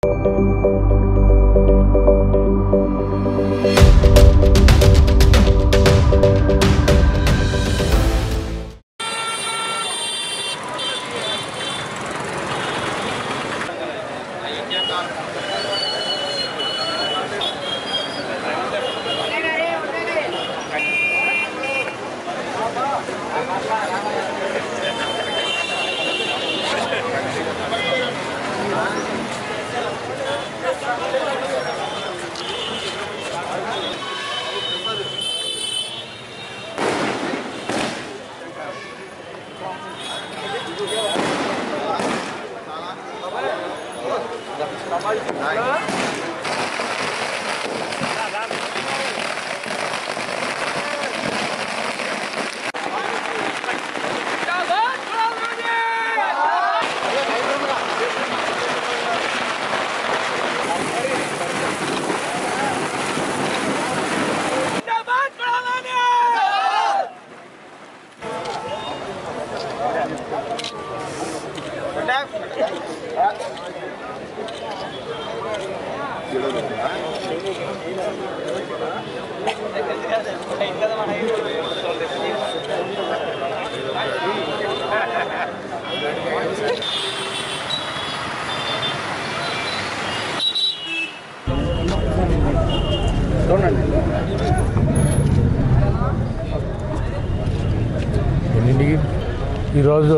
ఎన్నింటికి ఈరోజు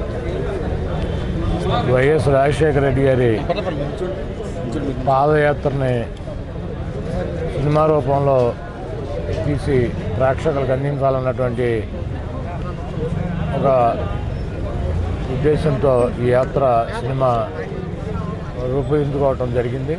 వైఎస్ రాజశేఖర రెడ్డి గారి పాదయాత్రని సినిమా రూపంలో తీసి ప్రేక్షకులకు అందించాలన్నటువంటి ఒక ఉద్దేశంతో ఈ యాత్ర సినిమా రూపొందించుకోవటం జరిగింది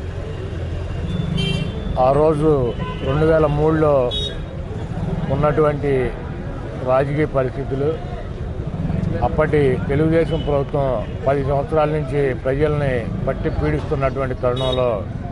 ఆ రోజు రెండు వేల మూడులో ఉన్నటువంటి రాజకీయ పరిస్థితులు అప్పటి తెలుగుదేశం ప్రభుత్వం పది సంవత్సరాల నుంచి ప్రజల్ని పట్టి పీడిస్తున్నటువంటి తరుణంలో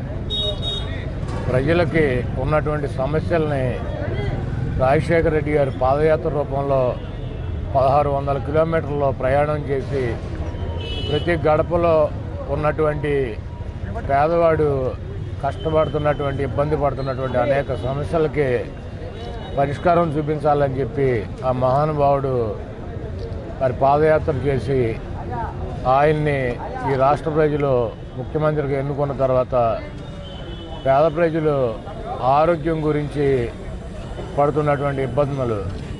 ప్రజలకి ఉన్నటువంటి సమస్యల్ని రాజశేఖర రెడ్డి గారి పాదయాత్ర రూపంలో పదహారు వందల కిలోమీటర్లో ప్రయాణం చేసి ప్రతి గడపలో ఉన్నటువంటి పేదవాడు కష్టపడుతున్నటువంటి ఇబ్బంది పడుతున్నటువంటి అనేక సమస్యలకి పరిష్కారం చూపించాలని చెప్పి ఆ మహానుభావుడు మరి పాదయాత్ర చేసి ఆయన్ని ఈ రాష్ట్ర ప్రజలు ముఖ్యమంత్రిగా ఎన్నుకున్న తర్వాత పేద ప్రజలు ఆరోగ్యం గురించి పడుతున్నటువంటి ఇబ్బందులు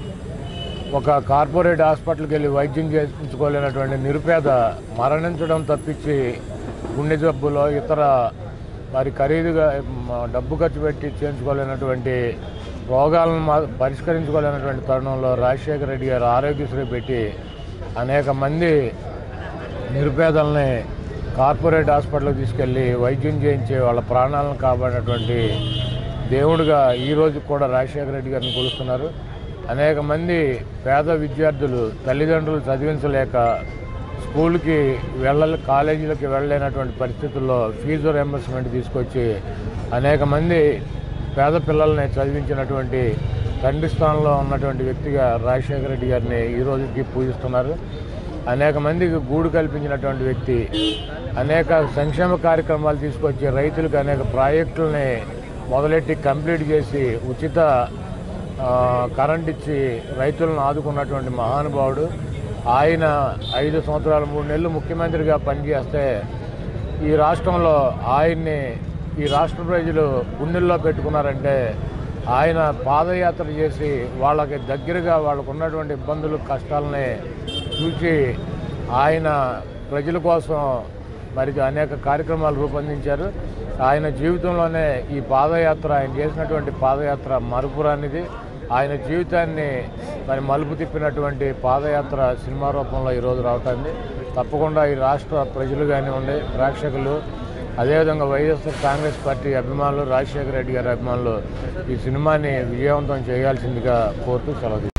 ఒక కార్పొరేట్ హాస్పిటల్కి వెళ్ళి వైద్యం చేయించుకోలేనటువంటి నిరుపేద మరణించడం తప్పించి గుండె జబ్బులో ఇతర మరి ఖరీదుగా మ, డబ్బు ఖర్చు పెట్టి చేయించుకోలేనటువంటి రోగాలను మా- పరిష్కరించుకోలేనటువంటి తరుణంలో రాజశేఖర రెడ్డి గారు ఆరోగ్యశ్రీ పెట్టి అనేక మంది నిరుపేదల్ని కార్పొరేట్ హాస్పిటల్కి తీసుకెళ్ళి వైద్యం చేయించి వాళ్ళ ప్రాణాలను కాపాడినటువంటి దేవుడిగా ఈ రోజు కూడా రాజశేఖర రెడ్డి గారిని కొలుస్తున్నారు అనేక మంది పేద విద్యార్థులు తల్లిదండ్రులు చదివించలేక స్కూల్కి వెళ్ళ కాలేజీలకు వెళ్ళలేనటువంటి పరిస్థితుల్లో ఫీజు రియంబర్స్మెంట్ తీసుకొచ్చి అనేక మంది పేద పిల్లల్ని చదివించినటువంటి తండ్రి స్థానంలో ఉన్నటువంటి వ్యక్తిగా రాజశేఖర రెడ్డి గారిని ఈ రోజుకి పూజిస్తున్నారు అనేక మందికి గూడు కల్పించినటువంటి వ్యక్తి అనేక సంక్షేమ కార్యక్రమాలు తీసుకొచ్చి రైతులకు అనేక ప్రాజెక్టులని మొదలెట్టి కంప్లీట్ చేసి ఉచిత ఆ, కరెంట్ ఇచ్చి రైతులను ఆదుకున్నటువంటి మహానుభావుడు ఆయన ఐదు సంవత్సరాలు మూడు నెలలు ముఖ్యమంత్రిగా పనిచేస్తే ఈ రాష్ట్రంలో ఆయన్ని ఈ రాష్ట్ర ప్రజలు గుండెల్లో పెట్టుకున్నారంటే ఆయన పాదయాత్ర చేసి వాళ్ళకి దగ్గరగా వాళ్ళకు ఉన్నటువంటి ఇబ్బందులు కష్టాలని చూసి ఆయన ప్రజల కోసం మరి అనేక కార్యక్రమాలు రూపొందించారు ఆయన జీవితంలోనే ఈ పాదయాత్ర ఆయన చేసినటువంటి పాదయాత్ర మరుపురానిది ఆయన జీవితాన్ని మరి మలుపు తిప్పినటువంటి పాదయాత్ర సినిమా రూపంలో ఈరోజు రావటాన్ని తప్పకుండా ఈ రాష్ట్ర ప్రజలు కానివ్వండి ప్రేక్షకులు అదేవిధంగా వైఎస్ఆర్ కాంగ్రెస్ పార్టీ అభిమానులు రాజశేఖర రెడ్డి గారి అభిమానులు ఈ సినిమాని విజయవంతం చేయాల్సిందిగా కోరుతూ సెలవు తీసుకుంటున్నాను.